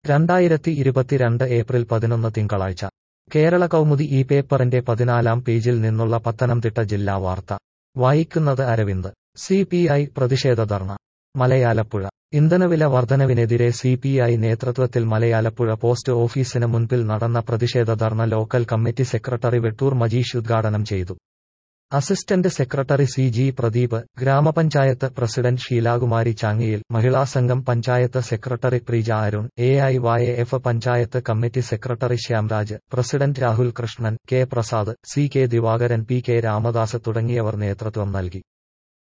രണ്ടായിരത്തി ഇരുപത്തിരണ്ട് ഏപ്രിൽ പതിനൊന്ന് തിങ്കളാഴ്ച കേരള കൗമുദി ഈ പേപ്പറിന്റെ പതിനാലാം പേജിൽ നിന്നുള്ള പത്തനംതിട്ട ജില്ലാ വാർത്ത വായിക്കുന്നത് അരവിന്ദ് സി പി ഐ പ്രതിഷേധ ധർണ മലയാലപ്പുഴ ഇന്ധനവില വർധനവിനെതിരെ സി പി ഐ നേതൃത്വത്തിൽ മലയാലപ്പുഴ പോസ്റ്റ് ഓഫീസിന് മുൻപിൽ നടന്ന പ്രതിഷേധ ധർണ local committee secretary Vettoor Majeesh ഉദ്ഘാടനം ചെയ്തു assistant secretary C G Pradeep ഗ്രാമപഞ്ചായത്ത് പ്രസിഡന്റ് ഷീലാകുമാരി ചാങ്ങിയിൽ മഹിളാസംഘം panchayat secretary Preeja Arun A I Y F panchayat committee secretary Shyamraj president Rahul Krishnan K Prasad C K Divakaran P K Ramadas തുടങ്ങിയവർ നേതൃത്വം നൽകി